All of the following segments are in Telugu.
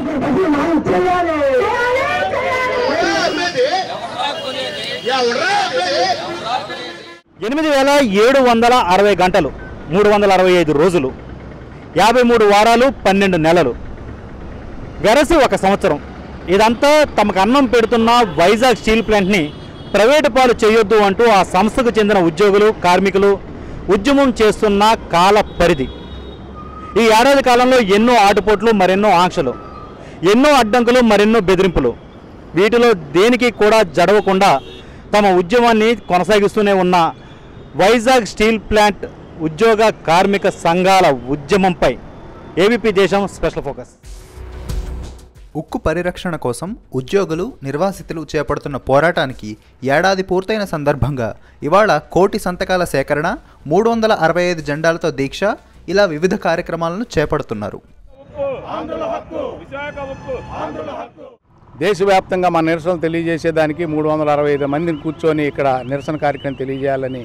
మనం చేయాలి ఎనిమిది వేల ఏడు వందల అరవై గంటలు మూడు వందల అరవై ఐదు రోజులు యాభై మూడు వారాలు పన్నెండు నెలలు వెరసి ఒక సంవత్సరం ఇదంతా తమకు అన్నం పెడుతున్న వైజాగ్ స్టీల్ ప్లాంట్ని ప్రైవేటు పాలు చేయొద్దు అంటూ ఆ సంస్థకు చెందిన ఉద్యోగులు కార్మికులు ఉద్యమం చేస్తున్న కాల పరిధి ఈ ఏడాది కాలంలో ఎన్నో ఆటుపోట్లు మరెన్నో ఆంక్షలు ఎన్నో అడ్డంకులు మరెన్నో బెదిరింపులు వీటిలో దేనికి కూడా జడవకుండా తమ ఉద్యమాన్ని కొనసాగిస్తూనే ఉన్న వైజాగ్ స్టీల్ ప్లాంట్ ఉద్యోగ కార్మిక సంఘాల ఉద్యమంపై ఏబీపీ దేశం స్పెషల్ ఫోకస్ ఉక్కు పరిరక్షణ కోసం ఉద్యోగులు నిర్వాసితులు చేపడుతున్న పోరాటానికి ఏడాది పూర్తయిన సందర్భంగా ఇవాళ కోటి సంతకాల సేకరణ మూడు వందల అరవై ఐదు జెండాలతో దీక్ష ఇలా వివిధ కార్యక్రమాలను చేపడుతున్నారు దేశవ్యాప్తంగా మన నిరసనలు తెలియజేసేదానికి మూడు వందల అరవై ఐదు మందిని కూర్చొని ఇక్కడ నిరసన కార్యక్రమం తెలియజేయాలని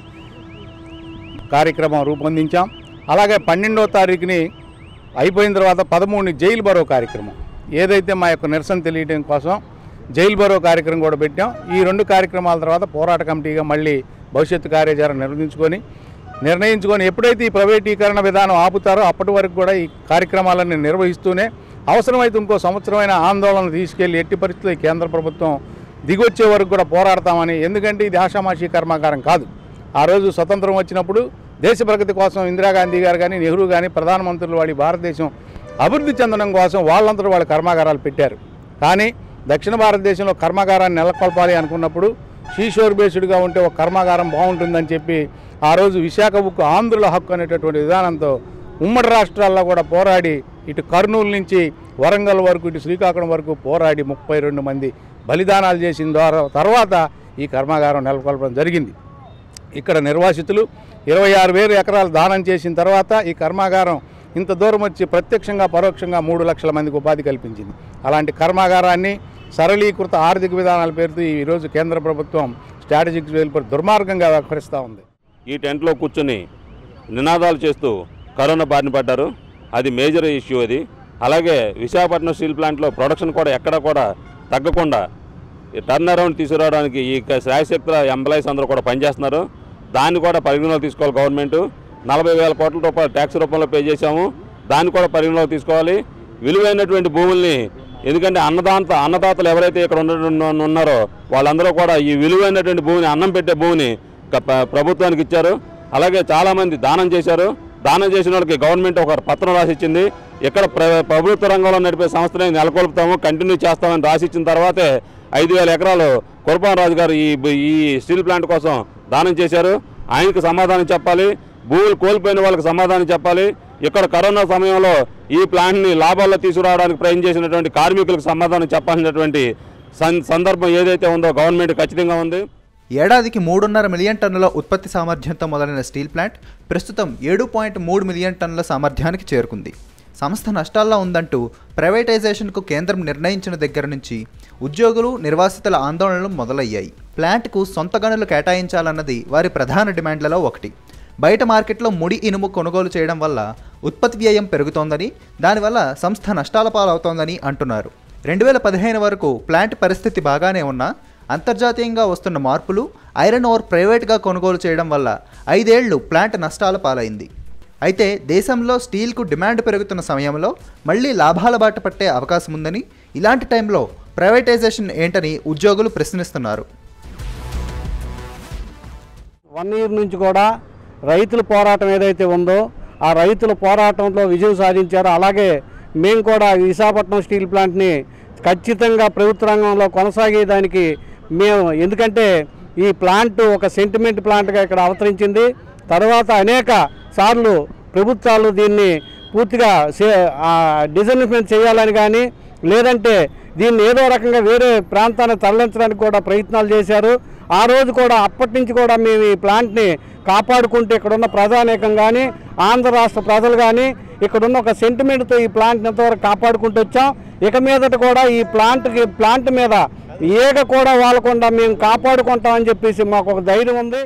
కార్యక్రమం రూపొందించాం అలాగే పన్నెండవ తారీఖుని అయిపోయిన తర్వాత పదమూడుని జైలు బరో కార్యక్రమం ఏదైతే మా యొక్క నిరసన తెలియడం కోసం జైలు బరో కార్యక్రమం కూడా పెట్టాం ఈ రెండు కార్యక్రమాల తర్వాత పోరాట కమిటీగా మళ్ళీ భవిష్యత్తు కార్యాచరణ నిర్వహించుకొని నిర్ణయించుకొని ఎప్పుడైతే ఈ ప్రైవేటీకరణ విధానం ఆపుతారో అప్పటి వరకు కూడా ఈ కార్యక్రమాలన్నీ నిర్వహిస్తూనే అవసరమైతే ఇంకో సంవత్సరమైన ఆందోళన తీసుకెళ్లి ఎట్టి పరిస్థితుల్లో ఈ కేంద్ర ప్రభుత్వం దిగొచ్చే వరకు కూడా పోరాడతామని ఎందుకంటే ఇది ఆషామాషీ కర్మాగారం కాదు ఆ రోజు స్వతంత్రం వచ్చినప్పుడు దేశ ప్రగతి కోసం ఇందిరాగాంధీ గారు కానీ నెహ్రూ కానీ ప్రధానమంత్రులు వాడి భారతదేశం అభివృద్ధి చెందడం కోసం వాళ్ళందరూ వాళ్ళ కర్మాగారాలు పెట్టారు కానీ దక్షిణ భారతదేశంలో కర్మాగారాన్ని నెలకొల్పాలి అనుకున్నప్పుడు షీషోర్ బేస్డ్గా ఉంటే ఒక కర్మాగారం బాగుంటుందని చెప్పి ఆ రోజు విశాఖ ఉక్కు ఆంధ్రుల హక్కు అనేటటువంటి విధానంతో ఉమ్మడి రాష్ట్రాల్లో కూడా పోరాడి ఇటు కర్నూలు నుంచి వరంగల్ వరకు ఇటు శ్రీకాకుళం వరకు పోరాడి ముప్పై రెండు మంది బలిదానాలు చేసిన ద్వారా తర్వాత ఈ కర్మాగారం నెలకొల్పడం జరిగింది ఇక్కడ నిర్వాసితులు ఇరవై ఆరు వేల ఎకరాలు దానం చేసిన తర్వాత ఈ కర్మాగారం ఇంత దూరం వచ్చి ప్రత్యక్షంగా పరోక్షంగా మూడు లక్షల మందికి ఉపాధి కల్పించింది అలాంటి కర్మాగారాన్ని సరళీకృత ఆర్థిక విధానాల పేరుతో ఈరోజు కేంద్ర ప్రభుత్వం స్ట్రాటజిక్ వెలుపరి దుర్మార్గంగా వ్యవహరిస్తూ ఉంది ఈ టెంట్లో కూర్చొని నినాదాలు చేస్తూ కరోనా బారిన పడ్డారు అది మేజర్ ఇష్యూ అది అలాగే విశాఖపట్నం స్టీల్ ప్లాంట్లో ప్రొడక్షన్ కూడా ఎక్కడ కూడా తగ్గకుండా ఈ టర్న్ అరౌండ్ తీసుకురావడానికి ఈ శాయశక్తుల ఎంప్లాయీస్ అందరూ కూడా పనిచేస్తున్నారు దాన్ని కూడా పరిగణలోకి తీసుకోవాలి గవర్నమెంట్ నలభై వేల కోట్ల రూపాయలు ట్యాక్స్ రూపంలో పే చేశాము దాన్ని కూడా పరిగణలోకి తీసుకోవాలి విలువైనటువంటి భూముల్ని ఎందుకంటే అన్నదాత అన్నదాతలు ఎవరైతే ఇక్కడ ఉన్న ఉన్నారో వాళ్ళందరూ కూడా ఈ విలువైనటువంటి భూమిని అన్నం పెట్టే భూమిని గ- ప- ప్రభుత్వానికి ఇచ్చారు అలాగే చాలామంది దానం చేశారు దానం చేసిన వాళ్ళకి గవర్నమెంట్ ఒక పత్రం రాసి ఇచ్చింది ఇక్కడ ప్ర- ప్రభుత్వ రంగంలో నడిపే సంస్థని నెలకొల్పుతాము కంటిన్యూ చేస్తామని రాసి ఇచ్చిన తర్వాతే ఐదు వేల ఎకరాలు కురపానరాజు గారు ఈ ఈ స్టీల్ ప్లాంట్ కోసం దానం చేశారు ఆయనకు సమాధానం చెప్పాలి భూములు కోల్పోయిన వాళ్ళకి సమాధానం చెప్పాలి ఇక్కడ కరోనా సమయంలో ఈ ప్లాంట్ని లాభాల్లో తీసుకురావడానికి ప్రయత్నం చేసినటువంటి కార్మికులకు సమాధానం చెప్పాల్సినటువంటి సం- సందర్భం ఏదైతే ఉందో గవర్నమెంట్ ఖచ్చితంగా ఉంది ఏడాదికి మూడున్నర మిలియన్ టన్నుల ఉత్పత్తి సామర్థ్యంతో మొదలైన స్టీల్ ప్లాంట్ ప్రస్తుతం ఏడు పాయింట్ మూడు మిలియన్ టన్నుల సామర్థ్యానికి చేరుకుంది సంస్థ నష్టాల్లో ఉందంటూ ప్రైవేటైజేషన్కు కేంద్రం నిర్ణయించిన దగ్గర నుంచి ఉద్యోగులు నిర్వాసితుల ఆందోళనలు మొదలయ్యాయి ప్లాంట్కు సొంత గనులు కేటాయించాలన్నది వారి ప్రధాన డిమాండ్లలో ఒకటి బయట మార్కెట్లో ముడి ఇనుము కొనుగోలు చేయడం వల్ల ఉత్పత్తి వ్యయం పెరుగుతోందని దానివల్ల సంస్థ నష్టాల పాలవుతోందని అంటున్నారు రెండు వేల పదిహేను వరకు ప్లాంట్ పరిస్థితి బాగానే ఉన్నా అంతర్జాతీయంగా వస్తున్న మార్పులు ఐరన్ ఓర్ ప్రైవేట్గా కొనుగోలు చేయడం వల్ల ఐదేళ్లు ప్లాంట్ నష్టాల పాలైంది అయితే దేశంలో స్టీల్కు డిమాండ్ పెరుగుతున్న సమయంలో మళ్ళీ లాభాల బాట పట్టే అవకాశం ఉందని ఇలాంటి టైంలో ప్రైవేటైజేషన్ ఏంటని ఉద్యోగులు ప్రశ్నిస్తున్నారు వన్ ఇయర్ నుంచి కూడా రైతుల పోరాటం ఏదైతే ఉందో ఆ రైతుల పోరాటంలో విజయం సాధించారు అలాగే మేము కూడా విశాఖపట్నం స్టీల్ ప్లాంట్ని ఖచ్చితంగా ప్రభుత్వ రంగంలో కొనసాగేదానికి మేము ఎందుకంటే ఈ ప్లాంట్ ఒక సెంటిమెంట్ ప్లాంట్గా ఇక్కడ అవతరించింది తర్వాత అనేక సార్లు ప్రభుత్వాలు దీన్ని పూర్తిగా డిజైన్మెంట్ చేయాలని కానీ లేదంటే దీన్ని ఏదో రకంగా వేరే ప్రాంతానికి తరలించడానికి కూడా ప్రయత్నాలు చేశారు ఆ రోజు కూడా అప్పటి నుంచి కూడా మేము ఈ ప్లాంట్ని కాపాడుకుంటూ ఇక్కడున్న ప్రజానేకం కానీ ఆంధ్ర రాష్ట్ర ప్రజలు కానీ ఇక్కడున్న ఒక సెంటిమెంట్తో ఈ ప్లాంట్ని ఎంతవరకు కాపాడుకుంటూ వచ్చాం ఇక మీదట కూడా ఈ ప్లాంట్కి ప్లాంట్ మీద ఏగ కూడా వాలకుండా మేము కాపాడుకుంటామని చెప్పేసి మాకు ఒక ధైర్యం ఉంది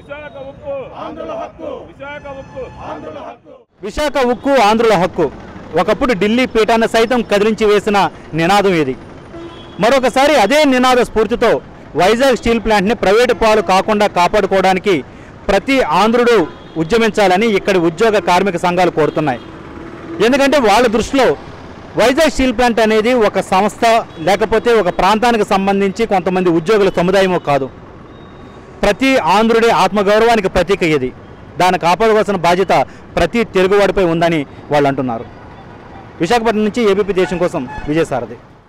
విశాఖ ఉక్కు ఆంధ్రుల హక్కు ఒకప్పుడు ఢిల్లీ పీఠాన్ని సైతం కదిలించి వేసిన నినాదం ఇది మరొకసారి అదే నినాద స్ఫూర్తితో వైజాగ్ స్టీల్ ప్లాంట్ని ప్రైవేటు పాలు కాకుండా కాపాడుకోవడానికి ప్రతి ఆంధ్రుడు ఉద్యమించాలని ఇక్కడి ఉద్యోగ కార్మిక సంఘాలు కోరుతున్నాయి ఎందుకంటే వాళ్ళ దృష్టిలో వైజాగ్ స్టీల్ ప్లాంట్ అనేది ఒక సంస్థ లేకపోతే ఒక ప్రాంతానికి సంబంధించి కొంతమంది ఉద్యోగుల సముదాయమో కాదు ప్రతి ఆంధ్రుడి ఆత్మగౌరవానికి ప్రతీక ఇది దాన్ని కాపాడుకోవాల్సిన బాధ్యత ప్రతి తెలుగువాడిపై ఉందని వాళ్ళు అంటున్నారు విశాఖపట్నం నుంచి ఏబీపీ దేశం కోసం విజయసారథి